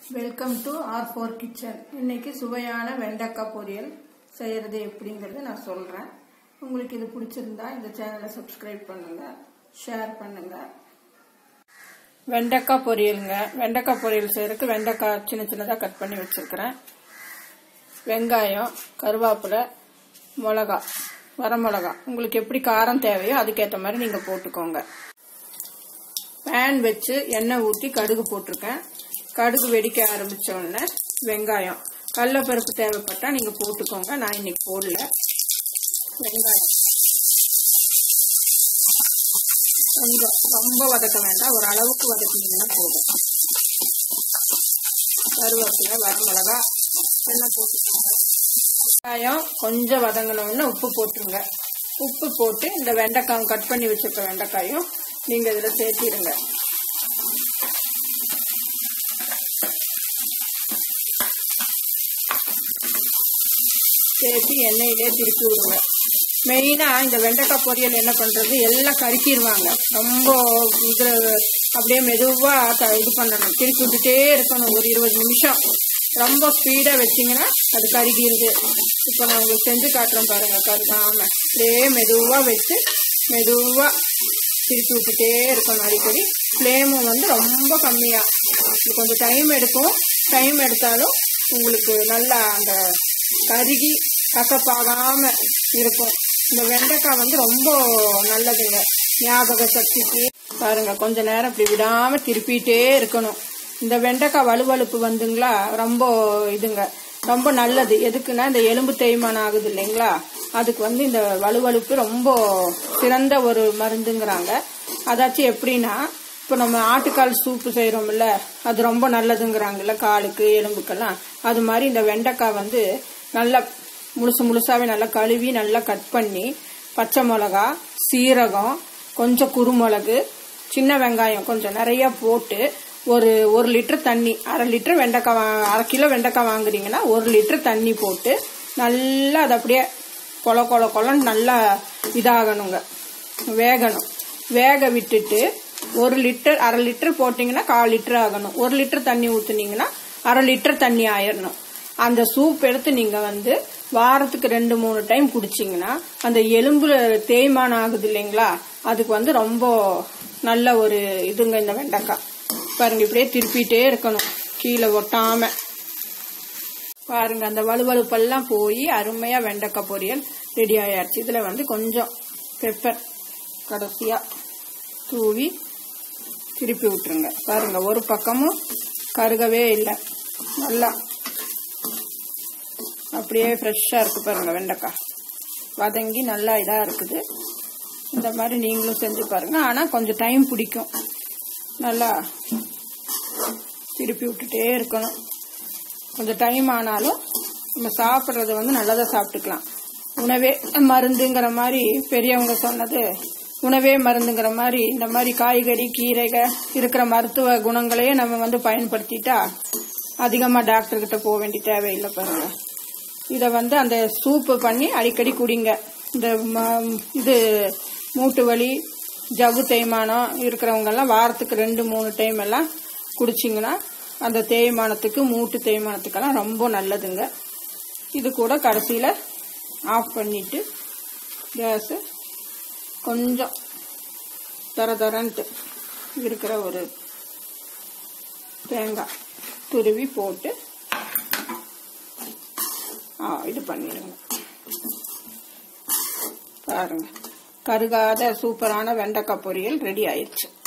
welcome to R four kitchen இன்னைக்கு சுவையான வெண்டைக்காய் பொரியல் செய்கிறது எப்படிங்கிறத நான் சொல்கிறேன் உங்களுக்கு இது பிடிச்சிருந்தா இந்த சேனலை சப்ஸ்கிரைப் பண்ணுங்க ஷேர் பண்ணுங்க வெண்டைக்காய் பொரியலுங்க வெண்டைக்காய் பொரியல் செய்யறதுக்கு வெண்டைக்காய் சின்ன சின்னதாக கட் பண்ணி வச்சிருக்கிறேன் வெங்காயம் கருவேப்பிலை மிளகா வரமிளகா உங்களுக்கு எப்படி காரம் தேவையோ அதுக்கேற்ற மாதிரி நீங்கள் போட்டுக்கோங்க பேன் வச்சு எண்ணெய் ஊற்றி கடுகு போட்டிருக்கேன் கடுகு வெடிக்க ஆரம்பிச்ச உடனே வெங்காயம் கடலப்பருப்பு தேவைப்பட்டா நீங்க போட்டுக்கோங்க நான் இன்னைக்கு போடல வெங்காயம் ரொம்ப ரொம்ப வதக்க வேண்டாம் ஒரு அளவுக்கு வதக்கினீங்கன்னா போதும் கருவேப்பிலை வரமிளகா எல்லாம் போட்டுக்கோங்க வெங்காயம் கொஞ்சம் வதங்கினோடனே உப்பு போட்டுருங்க உப்பு போட்டு இந்த வெண்டைக்காய் கட் பண்ணி வச்சிருக்க வெண்டைக்காயும் நீங்க இதுல சேர்த்திடுங்க சேர்த்து எண்ணெயிலே திருப்பி விடுங்க மெயினா இந்த வெண்டைக்காய் பொரியல் என்ன பண்றது எல்லாம் கருக்கிடுவாங்க ரொம்ப இது அப்படியே மெதுவா த- இது பண்ணணும் திருப்பி விட்டுட்டே இருக்கணும் ஒரு இருபது நிமிஷம் ரொம்ப ஸ்பீடா வச்சீங்கன்னா அது கருகிருது இப்போ நான் உங்களுக்கு செஞ்சு காட்டுறேன் பாருங்க கருகாம அப்படியே மெதுவா வச்சு மெதுவா திருப்பி விட்டுட்டே இருக்கணும் அடிக்கடி ஃப்ளேமும் வந்து ரொம்ப கம்மியா இது கொஞ்சம் டைம் எடுக்கும் டைம் எடுத்தாலும் உங்களுக்கு நல்லா அந்த கருகி கசப்பாகாம இருக்கும் இந்த வெண்டைக்காய் வந்து ரொம்ப நல்லதுங்க ஞாபக சக்திக்கு பாருங்க கொஞ்ச நேரம் இப்படி விடாம திருப்பிட்டே இருக்கணும் இந்த வெண்டைக்காய் வலுவலுப்பு வந்துங்களா ரொம்ப இதுங்க ரொம்ப நல்லது எதுக்குன்னா இந்த எலும்பு தேய்மானம் ஆகுது இல்லைங்களா அதுக்கு வந்து இந்த வலுவலுப்பு ரொம்ப சிறந்த ஒரு மருந்துங்கிறாங்க அதாச்சும் எப்படின்னா இப்போ நம்ம ஆட்டுக்கால் சூப்பு செய்கிறோம்ல அது ரொம்ப நல்லதுங்கிறாங்கல்ல காலுக்கு எலும்புக்கெல்லாம் அது மாதிரி இந்த வெண்டைக்காய் வந்து நல்லா முழுசு முழுசாவே நல்லா கழுவி நல்லா கட் பண்ணி பச்சை மிளகா சீரகம் கொஞ்சம் குருமிளகு சின்ன வெங்காயம் கொஞ்சம் நிறைய போட்டு ஒரு ஒரு லிட்டர் தண்ணி அரை லிட்டர் வெண்டைக்காய் வா- அரை கிலோ வெண்டைக்காய் வாங்குறீங்கன்னா ஒரு லிட்டர் தண்ணி போட்டு நல்லா அதை அப்படியே கொல கொல கொலன்னு நல்லா இதாகணுங்க வேகணும் வேக விட்டுட்டு ஒரு லிட்டர் அரை லிட்டர் போட்டிங்கன்னா கால் லிட்டர் ஆகணும் ஒரு லிட்டர் தண்ணி ஊத்துனீங்கன்னா அரை லிட்டர் தண்ணி ஆயிடணும் அந்த சூப் எடுத்து நீங்க வந்து வாரத்துக்கு ரெண்டு மூணு டைம் குடிச்சீங்கன்னா அந்த எலும்புல தேய்மானம் ஆகுது இல்லைங்களா அதுக்கு வந்து ரொம்ப நல்ல ஒரு இதுங்க இந்த வெண்டைக்காய் பாருங்க இப்படியே திருப்பிட்டே இருக்கணும் கீழே ஒட்டாம பாருங்க அந்த வலுவலுப்பெல்லாம் போய் அருமையா வெண்டைக்காய் பொரியல் ரெடி ஆயாச்சு இதுல வந்து கொஞ்சம் பெப்பர் கடைசியா தூவி திருப்பி விட்டுருங்க பாருங்க ஒரு பக்கமும் கருகவே இல்லை நல்லா அப்படியே ஃப்ரெஷ்ஷாக இருக்கு பாருங்க வெண்டைக்காய் வதங்கி நல்லா இதாக இருக்குது இந்த மாதிரி நீங்களும் செஞ்சு பாருங்க ஆனால் கொஞ்சம் டைம் பிடிக்கும் நல்லா திருப்பி விட்டுட்டே இருக்கணும் கொஞ்சம் டைம் ஆனாலும் நம்ம சாப்பிட்றது வந்து நல்லதாக சாப்பிட்டுக்கலாம் உணவே மருந்துங்கிற மாதிரி பெரியவங்க சொன்னது உணவே மருந்துங்கிற மாதிரி இந்த மாதிரி காய்கறி கீரைகள் இருக்கிற மருத்துவ குணங்களையே நம்ம வந்து பயன்படுத்திட்டா அதிகமாக டாக்டர் கிட்ட போக வேண்டிய தேவையில்லை பாருங்க இதை வந்து அந்த சூப்பு பண்ணி அடிக்கடி குடிங்க இந்த ம- இது மூட்டு வலி ஜவ்வு தேய்மானம் இருக்கிறவங்க எல்லாம் வாரத்துக்கு ரெண்டு மூணு டைம் எல்லாம் குடிச்சிங்கன்னா அந்த தேய்மானத்துக்கு மூட்டு தேய்மானத்துக்கெல்லாம் ரொம்ப நல்லதுங்க இது கூட கடைசியில் ஆஃப் பண்ணிட்டு கேஸு கொஞ்சம் தர தரன்ட்டு இருக்கிற ஒரு தேங்காய் துருவி போட்டு ஆ இது பண்ணிடுங்க பாருங்க கருகாத சூப்பரான வெண்டைக்காய் பொரியல் ரெடி ஆயிடுச்சு